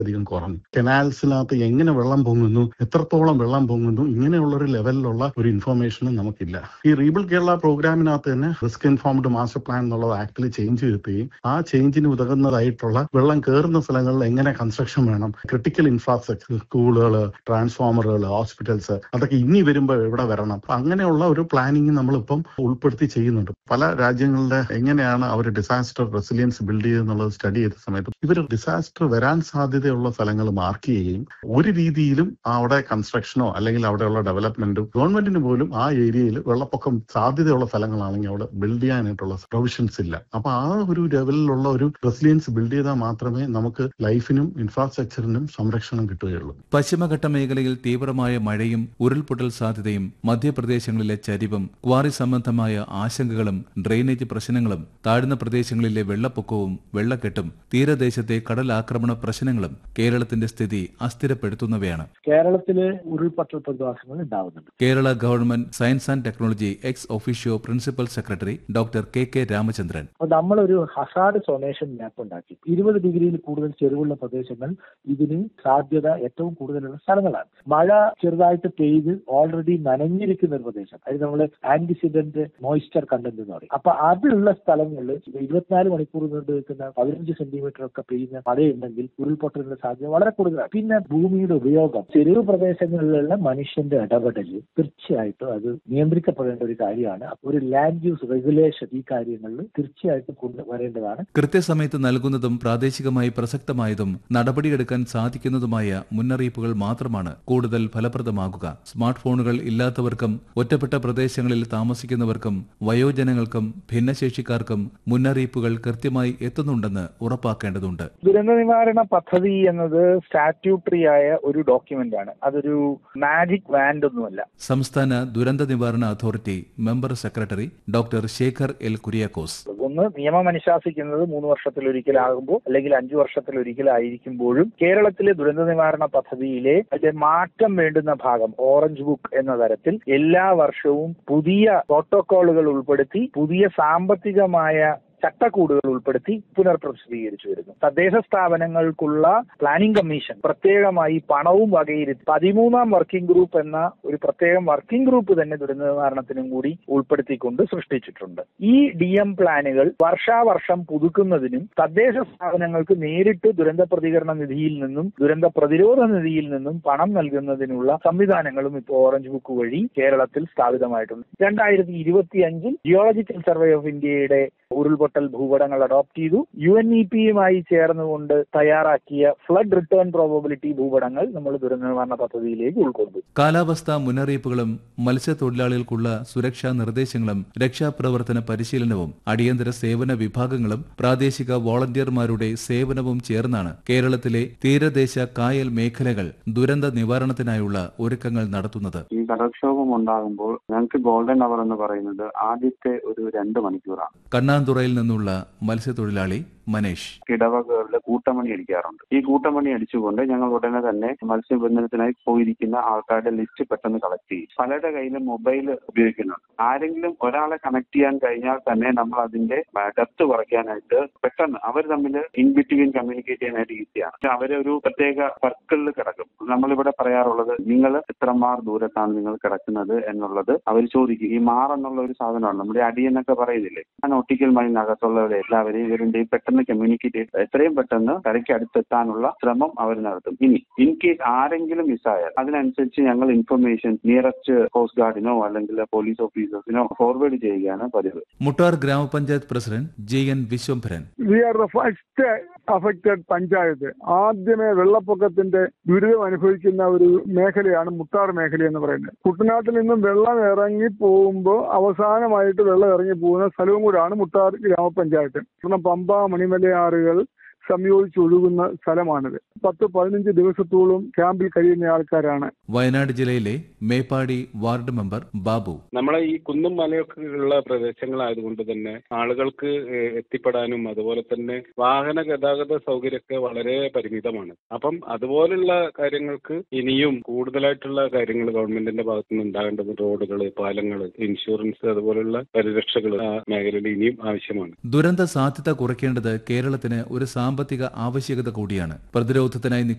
അധികം കുറഞ്ഞു കനാൽസിനകത്ത് എങ്ങനെ വെള്ളം പൊങ്ങുന്നു എത്രത്തോളം വെള്ളം പൊങ്ങുന്നു ഇങ്ങനെയുള്ള ഒരു ലെവലിലുള്ള ഒരു ഇൻഫർമേഷനും നമുക്കില്ല ഈ റീബിൾ കേരള പ്രോഗ്രാമിനകത്ത് തന്നെ റിസ്ക് ഇൻഫോംഡ് മാസ്റ്റർ പ്ലാൻ എന്നുള്ളത് ആക്ടിൽ ചേഞ്ച് ചെയ്യുകയും ആ ചേഞ്ചിന് ഉതകുന്നതായിട്ടുള്ള വെള്ളം കയറുന്ന സ്ഥലങ്ങളിൽ എങ്ങനെ കൺസ്ട്രക്ഷൻ വേണം ക്രിട്ടിക്കൽ ഇൻഫ്രാസ്ട്രക്ചർ സ്കൂളുകൾ ട്രാൻസ്ഫോമറുകൾ ഹോസ്പിറ്റൽസ് അതൊക്കെ ഇനി വരുമ്പോൾ എവിടെ വരണം അപ്പൊ അങ്ങനെയുള്ള ഒരു പ്ലാനിങ് നമ്മളിപ്പം ഉൾപ്പെടുത്തി ചെയ്യുന്നുണ്ട് പല രാജ്യങ്ങളുടെ എങ്ങനെയാണ് അവർ ഡിസാസ്റ്റർ റെസിലിയൻസ് ബിൽഡ് ചെയ്യുന്നുള്ളത് സ്റ്റഡി ചെയ്ത സമയത്ത് ഇവർ ഡിസാസ്റ്റർ വരാൻ സാധ്യതയുള്ള സ്ഥലങ്ങൾ മാർക്ക് ചെയ്യുകയും ഒരു രീതിയിലും അവിടെ കൺസ്ട്രക്ഷനോ അല്ലെങ്കിൽ അവിടെയുള്ള ഡെവലപ്മെന്റും ഗവൺമെന്റിന് പോലും ആ ഏരിയയിൽ വെള്ളപ്പൊക്കം സാധ്യതയുള്ള സ്ഥലങ്ങളാണെങ്കിൽ അവിടെ ബിൽഡ് ചെയ്യാനായിട്ടുള്ള പ്രൊവിഷൻസ് ഇല്ല അപ്പൊ ആ ഒരു ലെവലിലുള്ള ഒരു റെസിലിയൻസ് ബിൽഡ് ചെയ്താൽ മാത്രമേ നമുക്ക് ലൈഫിനും ഇൻഫ്രാസ്ട്രക്ചറിനും സംരക്ഷണം കിട്ടുകയുള്ളൂ പശ്ചിമഘട്ട മേഖലയിൽ തീവ്രമായ മഴയും ഉരുൾപൊട്ടൽ സാധ്യതയും മധ്യപ്രദേശങ്ങളിലെ ചരിവും ക്വാറി സംബന്ധമായ ആശങ്കകളും ഡ്രെയിനേജ് പ്രശ്നങ്ങളും താഴ്ന്ന പ്രദേശങ്ങളിലെ വെള്ളപ്പൊക്കവും വെള്ളക്കെട്ടും തീരദേശത്തെ കടലാക്രമണ പ്രശ്നങ്ങളും കേരളത്തിന്റെ സ്ഥിതി അസ്ഥിരപ്പെടുത്തുന്നവയാണ് കേരളത്തില് ഉരുൾപൊട്ടൽ പ്രതിഭാസങ്ങൾ ഉണ്ടാവുന്നുണ്ട് Kerala government science and technology ex officio principal secretary doctor K K Ramachandran അപ്പൊ നമ്മളൊരു ഹസാർഡ് സൊനേഷൻ മാപ്പ് ഉണ്ടാക്കി ഇരുപത് ഡിഗ്രിയിൽ കൂടുതൽ ചെരുവുള്ള പ്രദേശങ്ങൾ ഇതിന് സാധ്യത ഏറ്റവും കൂടുതലുള്ള സ്ഥലങ്ങളാണ് മഴ ചെറുതായിട്ട് പെയ്ത് ഓൾറെഡി നനഞ്ഞിരിക്കുന്ന ഒരു പ്രദേശം അത് നമ്മൾ ആന്റിസിഡന്റ് മോയ്സ്ചർ കണ്ടന്റ് എന്ന് പറയും അപ്പൊ അതിലുള്ള സ്ഥലങ്ങളിൽ ഇരുപത്തിനാല് മണിക്കൂർ നീണ്ടു നിൽക്കുന്ന പതിനഞ്ച് സെന്റിമീറ്റർ ഒക്കെ പെയ്യുന്ന മഴയുണ്ടെങ്കിൽ ഉരുൾപൊട്ടലിന്റെ സാധ്യത വളരെ കൂടുതലാണ് പിന്നെ ഭൂമിയുടെ ഉപയോഗം ചെരുവ് പ്രദേശങ്ങളിലുള്ള മനുഷ്യന്റെ ഇടപെടൽ തീർച്ചയായിട്ടും അത് നിയന്ത്രിക്കപ്പെടേണ്ട ഒരു കാര്യമാണ് അപ്പൊ ഒരു ലാൻഡ് യൂസ് റെഗുലേഷൻ ഈ കാര്യങ്ങളിൽ തീർച്ചയായിട്ടും കൊണ്ടുവരേണ്ടതാണ് കൃത്യസമയത്ത് നൽകുന്നതും പ്രാദേശികമായി പ്രസക്തമായതും നടപടിയെടുക്കാൻ സാധിക്കുന്നതുമായ മുന്നറിയിപ്പുകൾ മാത്രമാണ് കൂടുതൽ ഫലപ്രദമാകുക സ്മാർട്ട് ഫോണുകൾ ഇല്ലാത്തവർക്കും ഒറ്റപ്പെട്ട പ്രദേശങ്ങളിൽ താമസിക്കുന്നവർക്കും വയോജനങ്ങൾക്കും ഭിന്നശേഷിക്കാർക്കും മുന്നറിയിപ്പുകൾ കൃത്യമായി എത്തുന്നുണ്ടെന്ന് ഉറപ്പാക്കേണ്ടതുണ്ട് ദുരന്ത നിവാരണ പദ്ധതി എന്നത് സ്റ്റാറ്റ്യൂട്ടറി ആയ ഒരു ഡോക്യുമെന്റ് ആണ് അതൊരു മാജിക് വാൻഡ് ഒന്നുമല്ല സംസ്ഥാന ദുരന്ത നിവാരണ authority member secretary doctor Shekhar L Kuriakose ഒന്ന് നിയമം അനുശാസിക്കുന്നത് മൂന്ന് വർഷത്തിലൊരിക്കലാകുമ്പോൾ അല്ലെങ്കിൽ അഞ്ചു വർഷത്തിലൊരിക്കലായിരിക്കുമ്പോഴും കേരളത്തിലെ ദുരന്ത നിവാരണ പദ്ധതിയിലെ അതിന്റെ മാറ്റം വേണ്ടുന്ന ഭാഗം ഓറഞ്ച് ബുക്ക് എന്ന തരത്തിൽ എല്ലാ വർഷവും പുതിയ പ്രോട്ടോക്കോളുകൾ ഉൾപ്പെടുത്തി പുതിയ സാമ്പത്തികമായ ചട്ടക്കൂടുകൾ ഉൾപ്പെടുത്തി പുനർപ്രസിദ്ധീകരിച്ചു വരുന്നു തദ്ദേശ സ്ഥാപനങ്ങൾക്കുള്ള പ്ലാനിംഗ് കമ്മീഷൻ പ്രത്യേകമായി പണവും വകയിരുത്തി പതിമൂന്നാം വർക്കിംഗ് ഗ്രൂപ്പ് എന്ന ഒരു പ്രത്യേകം വർക്കിംഗ് ഗ്രൂപ്പ് തന്നെ ദുരന്ത നിവാരണത്തിനും കൂടി ഉൾപ്പെടുത്തിക്കൊണ്ട് സൃഷ്ടിച്ചിട്ടുണ്ട് ഈ ഡി എം പ്ലാനുകൾ വർഷാവർഷം പുതുക്കുന്നതിനും തദ്ദേശ സ്ഥാപനങ്ങൾക്ക് നേരിട്ട് ദുരന്ത പ്രതികരണ നിധിയിൽ നിന്നും ദുരന്ത പ്രതിരോധ നിധിയിൽ നിന്നും പണം നൽകുന്നതിനുള്ള സംവിധാനങ്ങളും ഇപ്പോൾ ഓറഞ്ച് ബുക്ക് വഴി കേരളത്തിൽ സ്ഥാപിതമായിട്ടുണ്ട് രണ്ടായിരത്തി ഇരുപത്തി അഞ്ചിൽ ജിയോളജിക്കൽ സർവേ ഓഫ് ഇന്ത്യയുടെ ഉരുൾപൊട്ടൽ ഭൂപടങ്ങൾ അഡോപ്റ്റ് ചെയ്തു യു എൻ ഇ പിയുമായി ചേർന്നുകൊണ്ട് തയ്യാറാക്കിയ ഫ്ലഡ് റിട്ടേൺ പ്രോബബിലിറ്റി ഭൂപടങ്ങൾ നമ്മൾ ദുരന്ത നിവാരണ പദ്ധതിയിലേക്ക് ഉൾക്കൊണ്ടു കാലാവസ്ഥാ മുന്നറിയിപ്പുകളും മത്സ്യത്തൊഴിലാളികൾക്കുള്ള സുരക്ഷാ നിർദ്ദേശങ്ങളും രക്ഷാപ്രവർത്തന പരിശീലനവും അടിയന്തര സേവന വിഭാഗങ്ങളും പ്രാദേശിക വോളണ്ടിയർമാരുടെ സേവനവും ചേർന്നാണ് കേരളത്തിലെ തീരദേശ കായൽ മേഖലകൾ ദുരന്ത നിവാരണത്തിനായുള്ള ഒരുക്കങ്ങൾ നടത്തുന്നത് ഈ കടൽക്ഷോഭം ഉണ്ടാകുമ്പോൾ ഞങ്ങൾക്ക് ഗോൾഡൻ അവർ എന്ന് പറയുന്നത് ആദ്യത്തെ ഒരു രണ്ട് മണിക്കൂറാണ് കണ്ണാന്തുറയിൽ നിന്നുള്ള മത്സ്യത്തൊഴിലാളി മനേഷ് കിടവകളിൽ കൂട്ടമണി അടിക്കാറുണ്ട് ഈ കൂട്ടമണി അടിച്ചുകൊണ്ട് ഞങ്ങൾ ഉടനെ തന്നെ മത്സ്യബന്ധനത്തിനായി പോയിരിക്കുന്ന ആൾക്കാരുടെ ലിസ്റ്റ് പെട്ടെന്ന് കളക്ട് ചെയ്യും പലരുടെ കയ്യിലും മൊബൈൽ ഉപയോഗിക്കുന്നുണ്ട് ആരെങ്കിലും ഒരാളെ കണക്ട് ചെയ്യാൻ കഴിഞ്ഞാൽ തന്നെ നമ്മൾ അതിന്റെ ഡെപ്ത് കുറയ്ക്കാനായിട്ട് പെട്ടെന്ന് അവർ തമ്മിൽ ഇൻ ബിറ്റ്വീൻ കമ്മ്യൂണിക്കേറ്റ് ചെയ്യാനായിട്ട് ഈസിയാണ് പക്ഷെ അവരെ ഒരു പ്രത്യേക സർക്കിളിൽ കിടക്കും നമ്മളിവിടെ പറയാറുള്ളത് നിങ്ങൾ എത്രമാർ ദൂരത്താണ് നിങ്ങൾ കിടക്കുന്നത് എന്നുള്ളത് അവർ ചോദിക്കും ഈ മാർ എന്നുള്ള ഒരു സാധനമാണ് നമ്മുടെ അടിയെന്നൊക്കെ പറയുന്നില്ലേ ആ നോട്ടിക്കൽ മൈനകത്തുള്ളവരെ എല്ലാവരെയും ഇവരുടെയും പെട്ടെന്ന് കമ്മ്യൂണിക്കേറ്റ് ചെയ്ത് എത്രയും പെട്ടെന്ന് കരയ്ക്ക് അടുത്തെത്താനുള്ള ശ്രമം അവർ നടത്തും ഇനി ഇൻ കേസ് ആരെങ്കിലും മിസ്സായാൽ അതിനനുസരിച്ച് ഞങ്ങൾ ഇൻഫർമേഷൻ നിയറസ്റ്റ് കോസ്റ്റ് ഗാർഡിനോ അല്ലെങ്കിൽ പോലീസ് ഓഫീസേഴ്സിനോ ഫോർവേഡ് ചെയ്യുകയാണ് പതിവ് മുട്ടാർ ഗ്രാമപഞ്ചായത്ത് president G N Vishwambharan we are the first affected panchayat ആദ്യമേ വെള്ളപ്പൊക്കത്തിന്റെ ദുരിതം അനുഭവിക്കുന്ന ഒരു മേഖലയാണ് മുട്ടാർ മേഖല എന്ന് പറയുന്നത് കുട്ടനാട്ടിൽ നിന്നും വെള്ളം ഇറങ്ങി പോകുമ്പോൾ അവസാനമായിട്ട് വെള്ളം ഇറങ്ങി പോകുന്ന സ്ഥലവും കൂടാണ് മുട്ടാർ ഗ്രാമപഞ്ചായത്ത് കാരണം പമ്പ മണിമലയാറുകൾ സംയോജിച്ചൊഴുകുന്ന സ്ഥലമാണിത് പത്ത് പതിനഞ്ച് ദിവസത്തോളം ക്യാമ്പിൽ കഴിയുന്ന ആൾക്കാരാണ് വയനാട് ജില്ലയിലെ മേപ്പാടി വാർഡ് മെമ്പർ ബാബു നമ്മളെ ഈ കുന്നും മലയൊക്കെ ഉള്ള പ്രദേശങ്ങളായതുകൊണ്ട് തന്നെ ആളുകൾക്ക് ഏഹ്, എത്തിപ്പെടാനും അതുപോലെ തന്നെ വാഹന ഗതാഗത സൗകര്യമൊക്കെ വളരെ പരിമിതമാണ് അപ്പം അതുപോലുള്ള കാര്യങ്ങൾക്ക് ഇനിയും കൂടുതലായിട്ടുള്ള കാര്യങ്ങൾ ഗവൺമെന്റിന്റെ ഭാഗത്തു നിന്ന് ഉണ്ടാകേണ്ടത് റോഡുകൾ പാലങ്ങൾ ഇൻഷുറൻസ് അതുപോലുള്ള പരിരക്ഷകൾ ആ മേഖലയിൽ ഇനിയും ആവശ്യമാണ് ദുരന്ത സാധ്യത കുറയ്ക്കേണ്ടത് കേരളത്തിന് ഒരു സാമ്പത്തിക ആവശ്യകത കൂടിയാണ് പ്രതിരോധ പ്രതിരോധത്തിനായി